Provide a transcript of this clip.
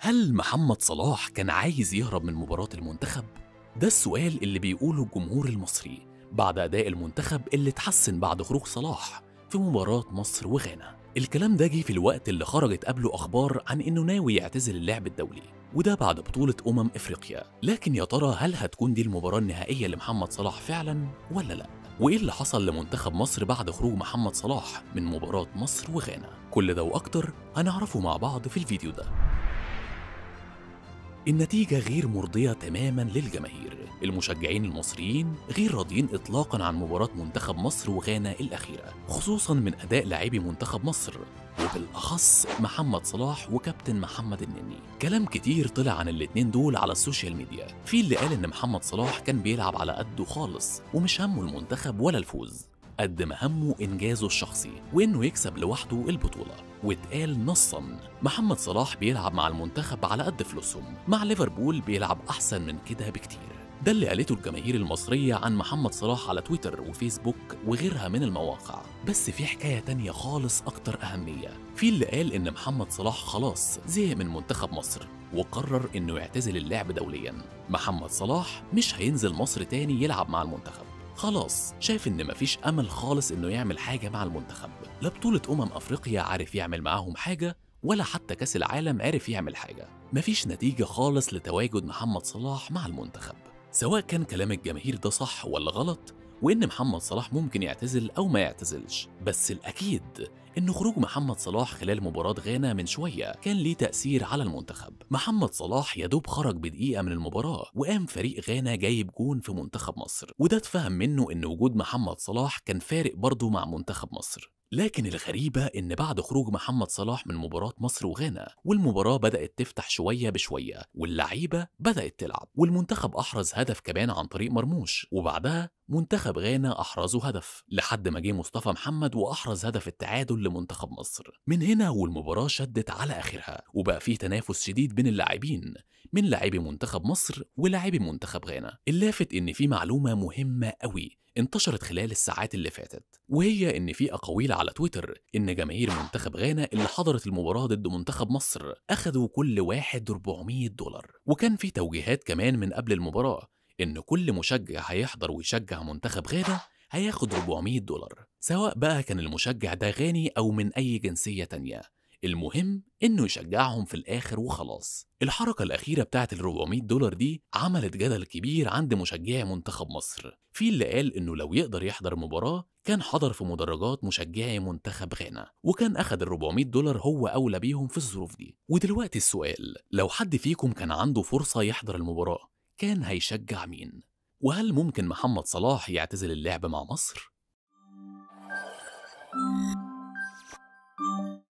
هل محمد صلاح كان عايز يهرب من مباراة المنتخب؟ ده السؤال اللي بيقوله الجمهور المصري بعد أداء المنتخب اللي اتحسن بعد خروج صلاح في مباراة مصر وغانا الكلام ده جه في الوقت اللي خرجت قبله أخبار عن إنه ناوي يعتزل اللعب الدولي وده بعد بطولة أمم إفريقيا لكن يا ترى هل هتكون دي المباراة النهائية لمحمد صلاح فعلا ولا لأ؟ وإيه اللي حصل لمنتخب مصر بعد خروج محمد صلاح من مباراة مصر وغانا؟ كل ده وأكتر هنعرفه مع بعض في الفيديو ده النتيجة غير مرضية تماما للجماهير المشجعين المصريين غير راضيين إطلاقا عن مباراة منتخب مصر وغانا الأخيرة خصوصا من أداء لاعبي منتخب مصر وبالأخص محمد صلاح وكابتن محمد النني كلام كتير طلع عن الاتنين دول على السوشيال ميديا في اللي قال إن محمد صلاح كان بيلعب على قده خالص ومش همه المنتخب ولا الفوز قد ما همه إنجازه الشخصي وإنه يكسب لوحده البطولة واتقال نصا محمد صلاح بيلعب مع المنتخب على قد فلوسهم مع ليفربول بيلعب أحسن من كده بكتير ده اللي قالته الجماهير المصرية عن محمد صلاح على تويتر وفيسبوك وغيرها من المواقع بس في حكاية تانية خالص أكتر أهمية في اللي قال إن محمد صلاح خلاص زهق من منتخب مصر وقرر إنه يعتزل اللعب دوليا محمد صلاح مش هينزل مصر تاني يلعب مع المنتخب خلاص شايف ان مفيش امل خالص انه يعمل حاجه مع المنتخب لا بطوله امم افريقيا عارف يعمل معاهم حاجه ولا حتى كاس العالم عرف يعمل حاجه مفيش نتيجه خالص لتواجد محمد صلاح مع المنتخب سواء كان كلام الجماهير ده صح ولا غلط وان محمد صلاح ممكن يعتزل او ما يعتزلش بس الاكيد ان خروج محمد صلاح خلال مباراة غانا من شوية كان ليه تأثير على المنتخب محمد صلاح يدوب خرج بدقيقة من المباراة وقام فريق غانا جايب جون في منتخب مصر وده اتفهم منه ان وجود محمد صلاح كان فارق برضه مع منتخب مصر لكن الغريبة إن بعد خروج محمد صلاح من مباراة مصر وغانا والمباراة بدأت تفتح شوية بشوية واللعيبة بدأت تلعب والمنتخب أحرز هدف كمان عن طريق مرموش وبعدها منتخب غانا أحرزوا هدف لحد ما جه مصطفى محمد وأحرز هدف التعادل لمنتخب مصر من هنا والمباراة شدت على آخرها وبقى فيه تنافس شديد بين اللاعبين من لاعبي منتخب مصر ولاعبي منتخب غانا اللافت إن في معلومة مهمة قوي انتشرت خلال الساعات اللي فاتت وهي ان في اقاويل على تويتر ان جماهير منتخب غانا اللي حضرت المباراه ضد منتخب مصر اخذوا كل واحد 400 دولار وكان في توجيهات كمان من قبل المباراه ان كل مشجع هيحضر ويشجع منتخب غانا هياخد 400 دولار سواء بقى كان المشجع ده غاني او من اي جنسيه تانية المهم انه يشجعهم في الاخر وخلاص الحركه الاخيره بتاعت ال 400 دولار دي عملت جدل كبير عند مشجعي منتخب مصر في اللي قال انه لو يقدر يحضر مباراه كان حضر في مدرجات مشجعي منتخب غانا وكان اخد ال 400 دولار هو اولى بيهم في الظروف دي ودلوقتي السؤال لو حد فيكم كان عنده فرصه يحضر المباراه كان هيشجع مين وهل ممكن محمد صلاح يعتزل اللعب مع مصر